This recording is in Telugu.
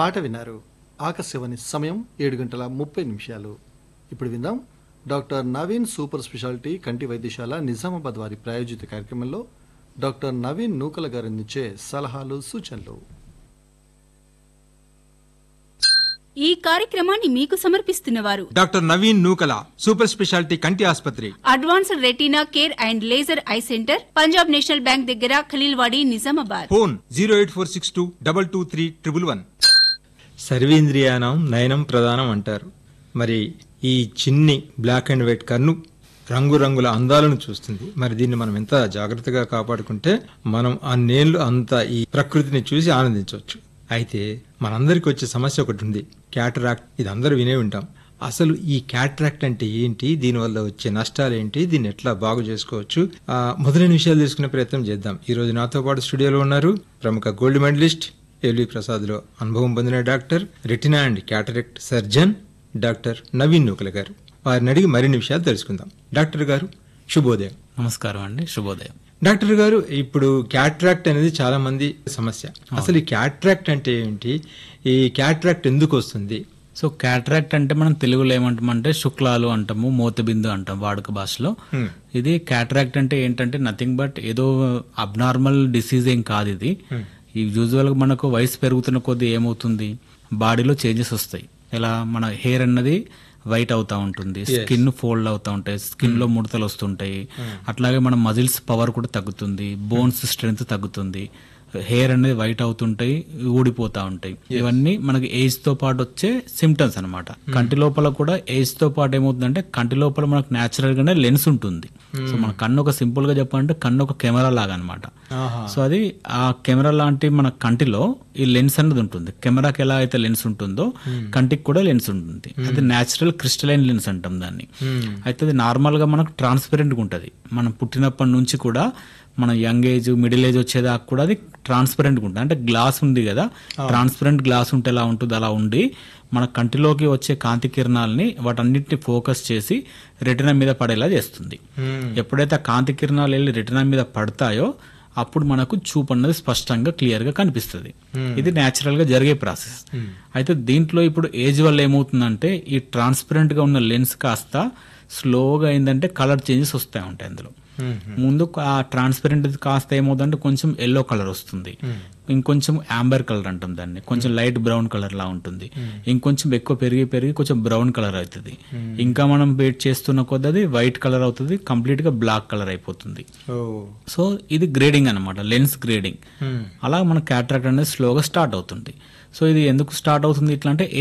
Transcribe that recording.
పాట విన్నారు ఆకాశవాణి సమయం ఏడు గంటల ముప్పై నిమిషాలు ఇప్పుడు విందాం డాక్టర్ నవీన్ సూపర్ స్పెషాలిటీ కంటి వైద్యశాల నిజామాబాద్ వారి ప్రాయోజిత కార్యక్రమంలో డాక్టర్ నవీన్ నూకల గారు అందించే సలహాలు సూచనలు ఈ కార్యక్రమాన్ని మీకు సమర్పిస్తున్నవారు doctor Naveen Nukala super speciality కంటి ఆసుపత్రి advanced retina care and laser eye centre Punjab national bank దగ్గర Khaleelwadi Nizamabad phone zero eight four six two double two three triple one సర్వేంద్రియానం నయనం ప్రధానం అంటారు మరి ఈ చిన్ని బ్లాక్ అండ్ వైట్ కన్ను రంగురంగుల అందాలను చూస్తుంది మరి దీన్ని మనం ఎంత జాగ్రత్తగా కాపాడుకుంటే మనం ఆ నేళ్ళు అంత ఈ ప్రకృతిని చూసి ఆనందించవచ్చు అయితే మనందరికి వచ్చే సమస్య ఒకటి ఉంది క్యాటరాక్ట్ ఇది అందరూ వినే ఉంటాం అసలు ఈ క్యాటరాక్ట్ అంటే ఏంటి దీనివల్ల వచ్చే నష్టాలు ఏంటి దీన్ని ఎట్లా బాగు చేసుకోవచ్చు ఆ, మొదలైన విషయాలు తెలుసుకునే ప్రయత్నం చేద్దాం ఈ రోజు నాతో పాటు స్టూడియోలో ఉన్నారు ప్రముఖ గోల్డ్ మెడలిస్ట్ ఎల్వి ప్రసాద్లో అనుభవం పొందిన doctor retina and cataract surgeon doctor Naveen Nukala గారు వారిని అడిగి మరిన్ని విషయాలు తెలుసుకుందాం డాక్టర్ గారు శుభోదయం నమస్కారం అండి శుభోదయం డాక్టర్ గారు ఇప్పుడు క్యాట్రాక్ట్ అనేది చాలా మంది సమస్య అసలు ఈ క్యాట్రాక్ట్ అంటే ఏంటి ఈ క్యాట్రాక్ట్ ఎందుకు వస్తుంది సో క్యాటరాక్ట్ అంటే మనం తెలుగులో ఏమంటామంటే శుక్లాలు అంటాము మోతబిందు అంటాం వాడుక భాషలో ఇది క్యాటరాక్ట్ అంటే ఏంటంటే నథింగ్ బట్ ఏదో అబ్నార్మల్ డిసీజ్ ఏం కాదు ఇది ఈ యూజువల్గా మనకు వయసు పెరుగుతున్న కొద్దీ ఏమవుతుంది బాడీలో చేంజెస్ వస్తాయి ఎలా మన హెయిర్ అన్నది వైట్ అవుతా ఉంటుంది స్కిన్ ఫోల్డ్ అవుతా ఉంటాయి స్కిన్ లో ముడతలు వస్తుంటాయి అట్లాగే మన మజిల్స్ పవర్ కూడా తగ్గుతుంది బోన్స్ స్ట్రెంగ్త్ తగ్గుతుంది హెయిర్ అనేది వైట్ అవుతుంటాయి ఊడిపోతా ఉంటాయి ఇవన్నీ మనకి ఏజ్ తో పాటు వచ్చే సిమ్టమ్స్ అన్నమాట కంటి లోపల కూడా ఏజ్ తో పాటు ఏమవుతుందంటే కంటి లోపల మనకు న్యాచురల్ గానే లెన్స్ ఉంటుంది సో మన కన్ను ఒక సింపుల్ గా చెప్పాలంటే కన్ను ఒక కెమెరా లాగా అనమాట సో అది ఆ కెమెరా లాంటి మన కంటిలో ఈ లెన్స్ అనేది ఉంటుంది కెమెరాకి ఎలా అయితే లెన్స్ ఉంటుందో కంటికి కూడా లెన్స్ ఉంటుంది అది న్యాచురల్ క్రిస్టలైన్ లెన్స్ అంటాం దాన్ని అయితే అది నార్మల్ గా మనకు ట్రాన్స్పరెంట్ గా ఉంటది మనం పుట్టినప్పటి నుంచి కూడా మన యంగ్ ఏజ్ మిడిల్ ఏజ్ వచ్చేదాకా కూడా అది ట్రాన్స్పరెంట్ గా ఉంటుంది అంటే గ్లాస్ ఉంది కదా ట్రాన్స్పరెంట్ గ్లాస్ ఉంటే ఎలా ఉంటుంది అలా ఉండి మన కంటిలోకి వచ్చే కాంతి కిరణాలని వాటన్నిటిని ఫోకస్ చేసి రెటినా మీద పడేలా చేస్తుంది ఎప్పుడైతే ఆ కాంతి కిరణాలు వెళ్ళి రెటినా మీద పడతాయో అప్పుడు మనకు చూపు అన్నది స్పష్టంగా క్లియర్ గా కనిపిస్తుంది ఇది న్యాచురల్ గా జరిగే ప్రాసెస్ అయితే దీంట్లో ఇప్పుడు ఏజ్ వల్ల ఏమవుతుందంటే ఈ ట్రాన్స్పరెంట్ గా ఉన్న లెన్స్ కాస్త స్లోగా ఏంటంటే కలర్ చేంజెస్ వస్తాయి ఉంటాయి అందులో ముందు ఆ ట్రాన్స్పరెంట్ కాస్త ఏమవుతుందంటే కొంచెం ఎల్లో కలర్ వస్తుంది ఇంకొంచెం ఆంబర్ కలర్ అంటాం దాన్ని కొంచెం లైట్ బ్రౌన్ కలర్ లా ఉంటుంది ఇంకొంచెం ఎక్కువ పెరిగి పెరిగి కొంచెం బ్రౌన్ కలర్ అవుతుంది ఇంకా మనం వెయిట్ చేస్తున్న కొద్దీ అది వైట్ కలర్ అవుతుంది కంప్లీట్ గా బ్లాక్ కలర్ అయిపోతుంది ఓ సో ఇది గ్రేడింగ్ అన్నమాట లెన్స్ గ్రేడింగ్ అలా మన క్యాటరాక్ట్ అనేది స్లోగా స్టార్ట్ అవుతుంది సో ఇది ఎందుకు స్టార్ట్ అవుతుంది ఇట్లా అంటే